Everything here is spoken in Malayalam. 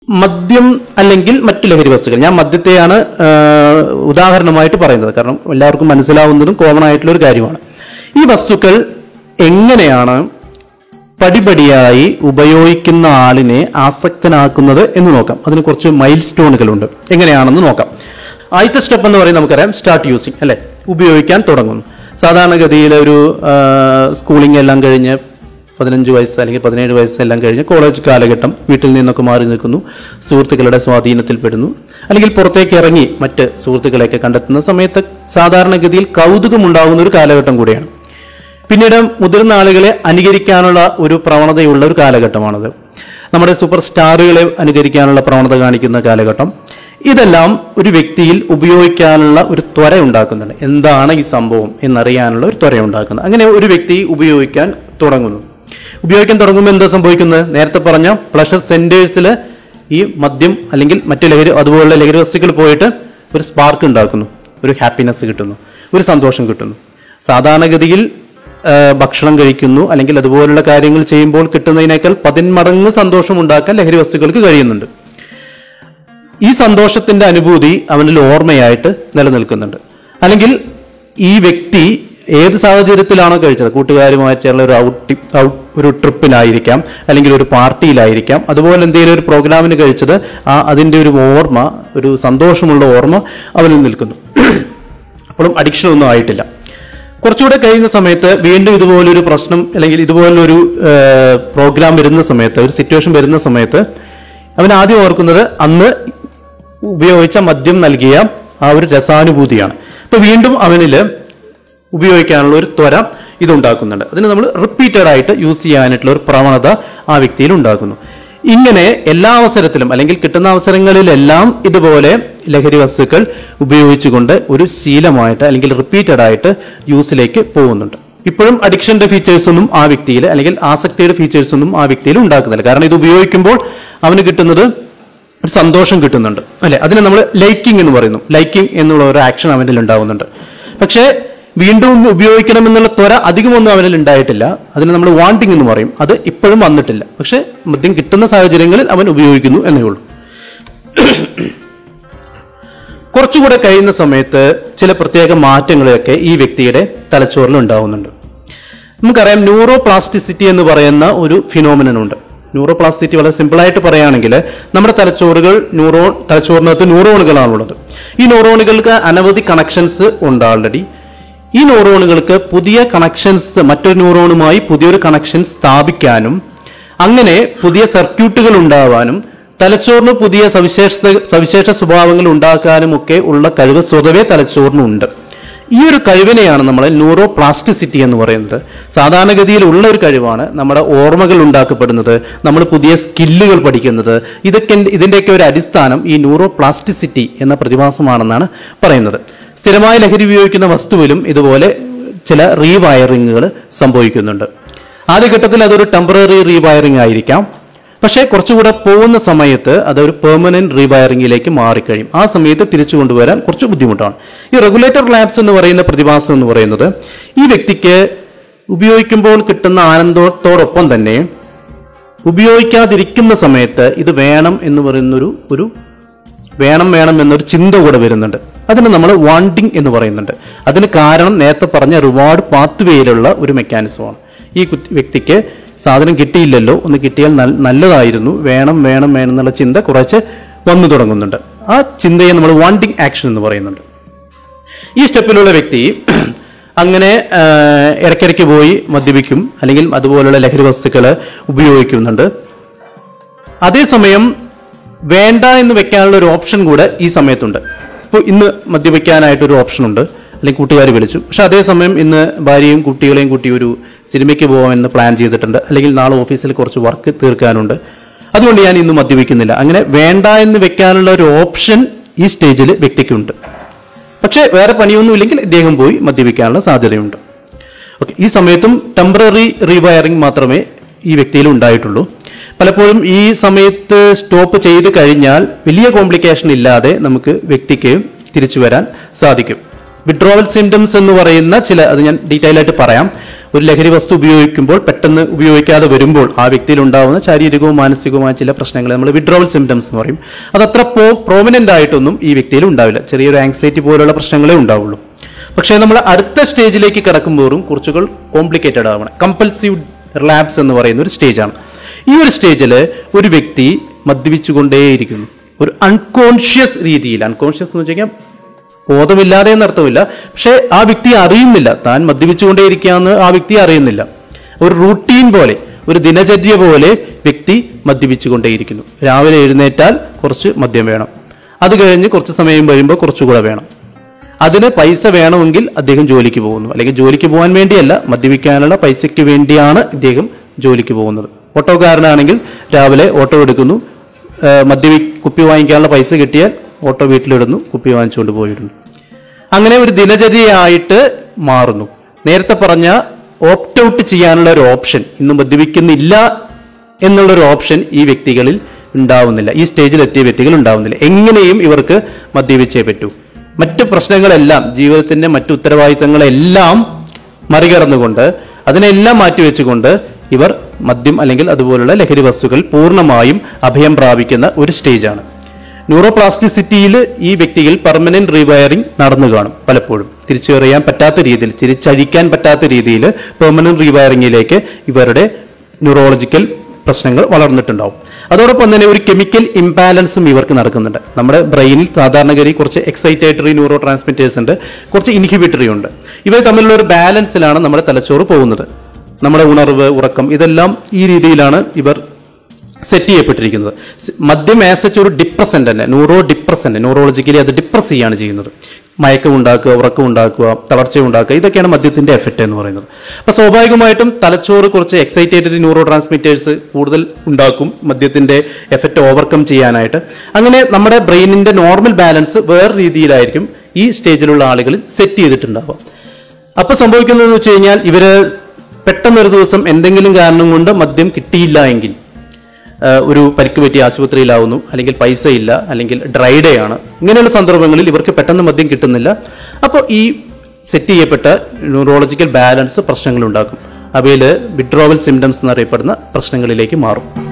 മദ്യം അല്ലെങ്കിൽ മറ്റു ലഹരി വസ്തുക്കൾ ഞാൻ മദ്യത്തെയാണ് ആ, ഉദാഹരണമായിട്ട് പറയുന്നത് കാരണം എല്ലാവർക്കും മനസ്സിലാവുന്നതും കോമൺ ആയിട്ടുള്ള ഒരു കാര്യമാണ് ഈ വസ്തുക്കൾ എങ്ങനെയാണ് പടിപടിയായി ഉപയോഗിക്കുന്ന ആളിനെ ആസക്തനാക്കുന്നത് എന്ന് നോക്കാം അതിന് കുറച്ച് മൈൽ സ്റ്റോണുകളുണ്ട് എങ്ങനെയാണെന്ന് നോക്കാം ആദ്യത്തെ സ്റ്റെപ്പ് എന്ന് പറയുന്നത് നമുക്കറിയാം സ്റ്റാർട്ട് യൂസിങ് അല്ലെ ഉപയോഗിക്കാൻ തുടങ്ങുന്നു സാധാരണഗതിയിൽ ഒരു സ്കൂളിംഗ് എല്ലാം കഴിഞ്ഞ് പതിനഞ്ച് വയസ്സ് അല്ലെങ്കിൽ പതിനേഴ് വയസ്സ് എല്ലാം കഴിഞ്ഞ് കോളേജ് കാലഘട്ടം വീട്ടിൽ നിന്നൊക്കെ മാറി നിൽക്കുന്നു സുഹൃത്തുക്കളുടെ സ്വാധീനത്തിൽപ്പെടുന്നു അല്ലെങ്കിൽ പുറത്തേക്ക് ഇറങ്ങി മറ്റ് സുഹൃത്തുക്കളെയൊക്കെ കണ്ടെത്തുന്ന സമയത്ത് സാധാരണഗതിയിൽ കൗതുകം ഉണ്ടാകുന്ന ഒരു കാലഘട്ടം കൂടിയാണ് പിന്നീട് മുതിർന്ന ആളുകളെ അനുകരിക്കാനുള്ള ഒരു പ്രവണതയുള്ള ഒരു കാലഘട്ടമാണത് നമ്മുടെ സൂപ്പർ സ്റ്റാറുകളെ അനുകരിക്കാനുള്ള പ്രവണത കാണിക്കുന്ന കാലഘട്ടം ഇതെല്ലാം ഒരു വ്യക്തിയിൽ ഉപയോഗിക്കാനുള്ള ഒരു ത്വര ഉണ്ടാക്കുന്നുണ്ട് എന്താണ് ഈ സംഭവം എന്നറിയാനുള്ള ഒരു ത്വര ഉണ്ടാക്കുന്നത് അങ്ങനെ ഒരു വ്യക്തി ഉപയോഗിക്കാൻ തുടങ്ങുന്നു ഉപയോഗിക്കാൻ തുടങ്ങുമ്പോൾ എന്താ സംഭവിക്കുന്നത് നേരത്തെ പറഞ്ഞ പ്ലഷർ സെന്റേഴ്സിൽ ഈ മദ്യം അല്ലെങ്കിൽ മറ്റു ലഹരി അതുപോലുള്ള ലഹരി വസ്തുക്കൾ പോയിട്ട് ഒരു സ്പാർക്ക് ഉണ്ടാക്കുന്നു ഒരു ഹാപ്പിനെസ് കിട്ടുന്നു ഒരു സന്തോഷം കിട്ടുന്നു സാധാരണഗതിയിൽ ആ, ഭക്ഷണം കഴിക്കുന്നു അല്ലെങ്കിൽ അതുപോലുള്ള കാര്യങ്ങൾ ചെയ്യുമ്പോൾ കിട്ടുന്നതിനേക്കാൾ പതിന്മടങ്ങ് സന്തോഷം ഉണ്ടാക്കാൻ ലഹരി വസ്തുക്കൾക്ക് കഴിയുന്നുണ്ട് ഈ സന്തോഷത്തിന്റെ അനുഭൂതി അവനിൽ ഓർമ്മയായിട്ട് നിലനിൽക്കുന്നുണ്ട് അല്ലെങ്കിൽ ഈ വ്യക്തി ഏത് സാഹചര്യത്തിലാണോ കഴിച്ചത് കൂട്ടുകാരുമായിട്ടുള്ള ഒരു ഔട്ടി ഔ- ഒരു ട്രിപ്പിലായിരിക്കാം അല്ലെങ്കിൽ ഒരു പാർട്ടിയിലായിരിക്കാം അതുപോലെ എന്തെങ്കിലും ഒരു പ്രോഗ്രാമിന് കഴിച്ചത് ആ അതിന്റെ ഒരു ഓർമ്മ ഒരു സന്തോഷമുള്ള ഓർമ്മ അവനിൽ നിൽക്കുന്നു അപ്പോഴും അഡിക്ഷൻ ഒന്നും ആയിട്ടില്ല കുറച്ചുകൂടെ കഴിയുന്ന സമയത്ത് വീണ്ടും ഇതുപോലൊരു പ്രശ്നം അല്ലെങ്കിൽ ഇതുപോലൊരു പ്രോഗ്രാം വരുന്ന സമയത്ത് ഒരു സിറ്റുവേഷൻ വരുന്ന സമയത്ത് അവൻ ആദ്യം ഓർക്കുന്നത് അന്ന് ഉപയോഗിച്ച മദ്യം നൽകിയ ആ ഒരു രസാനുഭൂതിയാണ് അപ്പൊ വീണ്ടും അവനില് ഉപയോഗിക്കാനുള്ള ഒരു ത്വര ഇതുണ്ടാക്കുന്നുണ്ട് അതിന് നമ്മൾ റിപ്പീറ്റഡ് ആയിട്ട് യൂസ് ചെയ്യാനായിട്ടുള്ള ഒരു പ്രവണത ആ വ്യക്തിയിൽ ഉണ്ടാക്കുന്നു ഇങ്ങനെ എല്ലാ അവസരത്തിലും അല്ലെങ്കിൽ കിട്ടുന്ന അവസരങ്ങളിലെല്ലാം ഇതുപോലെ ലഹരി വസ്തുക്കൾ ഉപയോഗിച്ചുകൊണ്ട് ഒരു ശീലമായിട്ട് അല്ലെങ്കിൽ റിപ്പീറ്റഡ് ആയിട്ട് യൂസിലേക്ക് പോകുന്നുണ്ട് ഇപ്പോഴും അഡിക്ഷന്റെ ഫീച്ചേഴ്സ് ഒന്നും ആ വ്യക്തിയിൽ അല്ലെങ്കിൽ ആസക്തിയുടെ ഫീച്ചേഴ്സ് ഒന്നും ആ വ്യക്തിയിൽ ഉണ്ടാക്കുന്നില്ല കാരണം ഇത് ഉപയോഗിക്കുമ്പോൾ അവന് കിട്ടുന്നത് ഒരു സന്തോഷം കിട്ടുന്നുണ്ട് അല്ലെ അതിനെ നമ്മൾ ലൈക്കിംഗ് എന്ന് പറയുന്നു ലൈക്കിംഗ് എന്നുള്ള ഒരു ആക്ഷൻ അവനിൽ ഉണ്ടാവുന്നുണ്ട് പക്ഷേ വീണ്ടും ഉപയോഗിക്കണം എന്നുള്ള ത്വര അധികമൊന്നും അവനിൽ ഉണ്ടായിട്ടില്ല അതിന് നമ്മൾ വാണ്ടിങ് എന്ന് പറയും അത് ഇപ്പോഴും വന്നിട്ടില്ല പക്ഷെ മദ്യം കിട്ടുന്ന സാഹചര്യങ്ങളിൽ അവൻ ഉപയോഗിക്കുന്നു എന്നേ ഉള്ളൂ കുറച്ചുകൂടെ കഴിയുന്ന സമയത്ത് ചില പ്രത്യേക മാറ്റങ്ങളൊക്കെ ഈ വ്യക്തിയുടെ തലച്ചോറിൽ ഉണ്ടാവുന്നുണ്ട് നമുക്കറിയാം ന്യൂറോ പ്ലാസ്റ്റിസിറ്റി എന്ന് പറയുന്ന ഒരു ഫിനോമിനൻ ഉണ്ട് ന്യൂറോ പ്ലാസ്റ്റിസിറ്റി വളരെ സിമ്പിളായിട്ട് പറയുകയാണെങ്കിൽ നമ്മുടെ തലച്ചോറുകൾ ന്യൂറോ തലച്ചോറിനകത്ത് ന്യൂറോണുകളാണുള്ളത് ഈ ന്യൂറോണുകൾക്ക് അനവധി കണക്ഷൻസ് ഉണ്ട് ആൾറെഡി ഈ ന്യൂറോണുകൾക്ക് പുതിയ കണക്ഷൻസ് മറ്റൊരു ന്യൂറോണുമായി പുതിയൊരു കണക്ഷൻ സ്ഥാപിക്കാനും അങ്ങനെ പുതിയ സർക്യൂട്ടുകൾ ഉണ്ടാവാനും തലച്ചോറിന് പുതിയ സവിശേഷത സവിശേഷ സ്വഭാവങ്ങൾ ഉണ്ടാക്കാനും ഒക്കെ ഉള്ള കഴിവ് സ്വതവേ തലച്ചോറിനുണ്ട് ഈ ഒരു കഴിവിനെയാണ് നമ്മൾ ന്യൂറോ പ്ലാസ്റ്റിസിറ്റി എന്ന് പറയുന്നത് സാധാരണഗതിയിൽ ഉള്ള ഒരു കഴിവാണ് നമ്മുടെ ഓർമ്മകൾ ഉണ്ടാക്കപ്പെടുന്നത് നമ്മൾ പുതിയ സ്കില്ലുകൾ പഠിക്കുന്നത് ഇതൊക്കെ ഇതിന്റെയൊക്കെ ഒരു അടിസ്ഥാനം ഈ ന്യൂറോ പ്ലാസ്റ്റിസിറ്റി എന്ന പ്രതിഭാസമാണെന്നാണ് പറയുന്നത് സ്ഥിരമായി ലഹരി ഉപയോഗിക്കുന്ന വസ്തുവിലും ഇതുപോലെ ചില റീവയറിങ്ങുകൾ സംഭവിക്കുന്നുണ്ട് ആദ്യഘട്ടത്തിൽ അതൊരു ടെമ്പററി റീവയറിംഗ് ആയിരിക്കാം പക്ഷേ കുറച്ചുകൂടെ പോകുന്ന സമയത്ത് അതൊരു പെർമനന്റ് റീവയറിംഗിലേക്ക് മാറിക്കഴിയും ആ സമയത്ത് തിരിച്ചു കൊണ്ടുവരാൻ കുറച്ച് ബുദ്ധിമുട്ടാണ് ഈ റെഗുലേറ്റർ ലാബ്സ് എന്ന് പറയുന്ന പ്രതിഭാസം എന്ന് പറയുന്നത് ഈ വ്യക്തിക്ക് ഉപയോഗിക്കുമ്പോൾ കിട്ടുന്ന ആനന്ദത്തോടൊപ്പം തന്നെ ഉപയോഗിക്കാതിരിക്കുന്ന സമയത്ത് ഇത് വേണം എന്ന് പറയുന്നൊരു ഒരു വേണം വേണം എന്നൊരു ചിന്ത കൂടെ വരുന്നുണ്ട് അതിന് നമ്മൾ വാണ്ടിങ് എന്ന് പറയുന്നുണ്ട് അതിന് കാരണം നേരത്തെ പറഞ്ഞ റിവാർഡ് പാത്വേയിലുള്ള ഒരു മെക്കാനിസമാണ് ഈ കുട്ടി- വ്യക്തിക്ക് സാധനം കിട്ടിയില്ലല്ലോ ഒന്ന് കിട്ടിയാൽ നൽ- നല്ലതായിരുന്നു വേണം വേണം വേണം എന്നുള്ള ചിന്ത കുറച്ച് വന്നു തുടങ്ങുന്നുണ്ട് ആ ചിന്തയെ നമ്മൾ വാണ്ടിങ് ആക്ഷൻ എന്ന് പറയുന്നുണ്ട് ഈ സ്റ്റെപ്പിലുള്ള വ്യക്തി അങ്ങനെ ആ, ഇടയ്ക്കിടയ്ക്ക് പോയി മദ്യപിക്കും അല്ലെങ്കിൽ അതുപോലുള്ള ലഹരി വസ്തുക്കൾ ഉപയോഗിക്കുന്നുണ്ട് അതേസമയം വേണ്ട എന്ന് വെക്കാനുള്ള ഒരു ഓപ്ഷൻ കൂടെ ഈ സമയത്തുണ്ട് ഇപ്പോൾ ഇന്ന് മദ്യപിക്കാനായിട്ടൊരു ഓപ്ഷൻ ഉണ്ട് അല്ലെങ്കിൽ കൂട്ടുകാർ വിളിച്ചു പക്ഷെ അതേസമയം ഇന്ന് ഭാര്യയും കുട്ടികളെയും കൂട്ടി ഒരു സിനിമയ്ക്ക് പോകാമെന്ന് പ്ലാൻ ചെയ്തിട്ടുണ്ട് അല്ലെങ്കിൽ നാളെ ഓഫീസിൽ കുറച്ച് വർക്ക് തീർക്കാനുണ്ട് അതുകൊണ്ട് ഞാൻ ഇന്ന് മദ്യപിക്കുന്നില്ല അങ്ങനെ വേണ്ട എന്ന് വെക്കാനുള്ള ഒരു ഓപ്ഷൻ ഈ സ്റ്റേജിൽ വ്യക്തിക്കുണ്ട് പക്ഷേ വേറെ പണിയൊന്നും ഇല്ലെങ്കിൽ ഇദ്ദേഹം പോയി മദ്യപിക്കാനുള്ള സാധ്യതയുണ്ട് ഓക്കെ ഈ സമയത്തും ടെമ്പററി റീവയറിംഗ് മാത്രമേ ഈ വ്യക്തിയിൽ ഉണ്ടായിട്ടുള്ളൂ പലപ്പോഴും ഈ സമയത്ത് സ്റ്റോപ്പ് ചെയ്ത് കഴിഞ്ഞാൽ വലിയ കോംപ്ലിക്കേഷൻ ഇല്ലാതെ നമുക്ക് വ്യക്തിക്ക് തിരിച്ചു വരാൻ സാധിക്കും വിഡ്രോവൽ സിംറ്റംസ് എന്ന് പറയുന്ന ചില അത് ഞാൻ ഡീറ്റെയിൽ ആയിട്ട് പറയാം ഒരു ലഹരി വസ്തു ഉപയോഗിക്കുമ്പോൾ പെട്ടെന്ന് ഉപയോഗിക്കാതെ വരുമ്പോൾ ആ വ്യക്തിയിൽ ഉണ്ടാവുന്ന ശാരീരികവും മാനസികവുമായ ചില പ്രശ്നങ്ങൾ നമ്മൾ വിഡ്രോവൽ സിംറ്റംസ് എന്ന് പറയും അത് അത്ര പ്രോമിനന്റ് ആയിട്ടൊന്നും ഈ വ്യക്തിയിൽ ഉണ്ടാവില്ല ചെറിയൊരു ആങ്സൈറ്റി പോലുള്ള പ്രശ്നങ്ങളേ ഉണ്ടാവുള്ളൂ പക്ഷേ നമ്മൾ അടുത്ത സ്റ്റേജിലേക്ക് കിടക്കുമ്പോഴും കുറച്ചുകൾ കോംപ്ലിക്കേറ്റഡ് ആവണം കമ്പൽസീവ് റിലാപ്സ് എന്ന് പറയുന്ന ഒരു സ്റ്റേജാണ് ഈ ഒരു സ്റ്റേജിൽ ഒരു വ്യക്തി മദ്യപിച്ചുകൊണ്ടേയിരിക്കുന്നു ഒരു അൺകോൺഷ്യസ് രീതിയിൽ അൺകോൺഷ്യസ് എന്ന് വെച്ച് കഴിഞ്ഞാൽ ബോധമില്ലാതെ എന്നർത്ഥമില്ല പക്ഷേ ആ വ്യക്തി അറിയുന്നില്ല താൻ മദ്യപിച്ചുകൊണ്ടേയിരിക്കുകയെന്ന് ആ വ്യക്തി അറിയുന്നില്ല ഒരു റൂട്ടീൻ പോലെ ഒരു ദിനചര്യ പോലെ വ്യക്തി മദ്യപിച്ചുകൊണ്ടേയിരിക്കുന്നു രാവിലെ എഴുന്നേറ്റാൽ കുറച്ച് മദ്യം വേണം അത് കഴിഞ്ഞ് കുറച്ച് സമയം വരുമ്പോൾ കുറച്ചുകൂടെ വേണം അതിന് പൈസ വേണമെങ്കിൽ അദ്ദേഹം ജോലിക്ക് പോകുന്നു അല്ലെങ്കിൽ ജോലിക്ക് പോകാൻ വേണ്ടിയല്ല മദ്യപിക്കാനുള്ള പൈസയ്ക്ക് വേണ്ടിയാണ് ഇദ്ദേഹം ജോലിക്ക് പോകുന്നത് ഓട്ടോക്കാരനാണെങ്കിൽ രാവിലെ ഓട്ടോ എടുക്കുന്നു ആ, മദ്യപി കുപ്പി വാങ്ങിക്കാനുള്ള പൈസ കിട്ടിയാൽ ഓട്ടോ വീട്ടിലിടുന്നു കുപ്പി വാങ്ങിച്ചുകൊണ്ട് പോയിടുന്നു അങ്ങനെ ഒരു ദിനചര്യയായിട്ട് മാറുന്നു നേരത്തെ പറഞ്ഞ ഓപ്റ്റ് ഔട്ട് ചെയ്യാനുള്ള ഒരു ഓപ്ഷൻ ഇന്ന് മദ്യപിക്കുന്നില്ല എന്നുള്ള ഒരു ഓപ്ഷൻ ഈ വ്യക്തികളിൽ ഉണ്ടാവുന്നില്ല ഈ സ്റ്റേജിൽ എത്തിയ വ്യക്തികൾ ഉണ്ടാവുന്നില്ല എങ്ങനെയും ഇവർക്ക് മദ്യപിച്ചേ പറ്റൂ മറ്റ് പ്രശ്നങ്ങളെല്ലാം ജീവിതത്തിന്റെ മറ്റു ഉത്തരവാദിത്തങ്ങളെല്ലാം മറികടന്നുകൊണ്ട് അതിനെല്ലാം മാറ്റിവെച്ചുകൊണ്ട് ഇവർ മദ്യം അല്ലെങ്കിൽ അതുപോലുള്ള ലഹരി വസ്തുക്കൾ പൂർണ്ണമായും അഭയം പ്രാപിക്കുന്ന ഒരു സ്റ്റേജാണ് ന്യൂറോപ്ലാസ്റ്റിസിറ്റിയിൽ ഈ വ്യക്തികൾ പെർമനന്റ് റീവയറിംഗ് നടന്നു കാണും പലപ്പോഴും തിരിച്ചറിയാൻ പറ്റാത്ത രീതിയിൽ തിരിച്ചഴിക്കാൻ പറ്റാത്ത രീതിയിൽ പെർമനന്റ് റീവയറിംഗിലേക്ക് ഇവരുടെ ന്യൂറോളജിക്കൽ പ്രശ്നങ്ങൾ വളർന്നിട്ടുണ്ടാവും അതോടൊപ്പം തന്നെ ഒരു കെമിക്കൽ ഇംബാലൻസും ഇവർക്ക് നടക്കുന്നുണ്ട് നമ്മുടെ ബ്രെയിനിൽ സാധാരണഗതി കുറച്ച് എക്സൈറ്റേറ്ററി ന്യൂറോ ട്രാൻസ്മിറ്റേഴ്സ് ഉണ്ട് കുറച്ച് ഇൻഹിബിറ്ററി ഉണ്ട് ഇവർ തമ്മിലുള്ള ഒരു ബാലൻസിലാണ് നമ്മുടെ തലച്ചോറ് പോകുന്നത് നമ്മുടെ ഉണർവ് ഉറക്കം ഇതെല്ലാം ഈ രീതിയിലാണ് ഇവർ സെറ്റ് ചെയ്യപ്പെട്ടിരിക്കുന്നത് സ് മദ്യം ആസച്ച് ഒരു ഡിപ്രസന്റ് തന്നെ ന്യൂറോ ഡിപ്രസന്റ് ന്യൂറോളജിക്കലി അത് ഡിപ്രസ് ചെയ്യാണ് ചെയ്യുന്നത് മയക്കം ഉണ്ടാക്കുക ഉറക്കം ഉണ്ടാക്കുക തളർച്ച ഉണ്ടാക്കുക ഇതൊക്കെയാണ് മദ്യത്തിന്റെ എഫക്റ്റ് എന്ന് പറയുന്നത് അപ്പൊ സ്വാഭാവികമായിട്ടും തലച്ചോറ് കുറച്ച് എക്സൈറ്റേറ്റഡ് ന്യൂറോ ട്രാൻസ്മിറ്റേഴ്സ് കൂടുതൽ ഉണ്ടാക്കും മദ്യത്തിന്റെ എഫക്റ്റ് ഓവർകം ചെയ്യാനായിട്ട് അങ്ങനെ നമ്മുടെ ബ്രെയിനിന്റെ നോർമൽ ബാലൻസ് വേറെ രീതിയിലായിരിക്കും ഈ സ്റ്റേജിലുള്ള ആളുകളിൽ സെറ്റ് ചെയ്തിട്ടുണ്ടാവുക അപ്പൊ സംഭവിക്കുന്നത് വെച്ച് കഴിഞ്ഞാൽ ഇവര് പെട്ടെന്നൊരു ദിവസം എന്തെങ്കിലും കാരണം കൊണ്ട് മദ്യം കിട്ടിയില്ല എങ്കിൽ ആ, ഒരു പരിക്ക് പറ്റി ആശുപത്രിയിലാവുന്നു അല്ലെങ്കിൽ പൈസ ഇല്ല അല്ലെങ്കിൽ ഡ്രൈ ഡേ ആണ് ഇങ്ങനെയുള്ള സന്ദർഭങ്ങളിൽ ഇവർക്ക് പെട്ടെന്ന് മദ്യം കിട്ടുന്നില്ല അപ്പോൾ ഈ സെറ്റ് ചെയ്യപ്പെട്ട ന്യൂറോളജിക്കൽ ബാലൻസ് പ്രശ്നങ്ങൾ ഉണ്ടാക്കും അവയിൽ വിഡ്രോവൽ സിംറ്റംസ് എന്നറിയപ്പെടുന്ന പ്രശ്നങ്ങളിലേക്ക് മാറും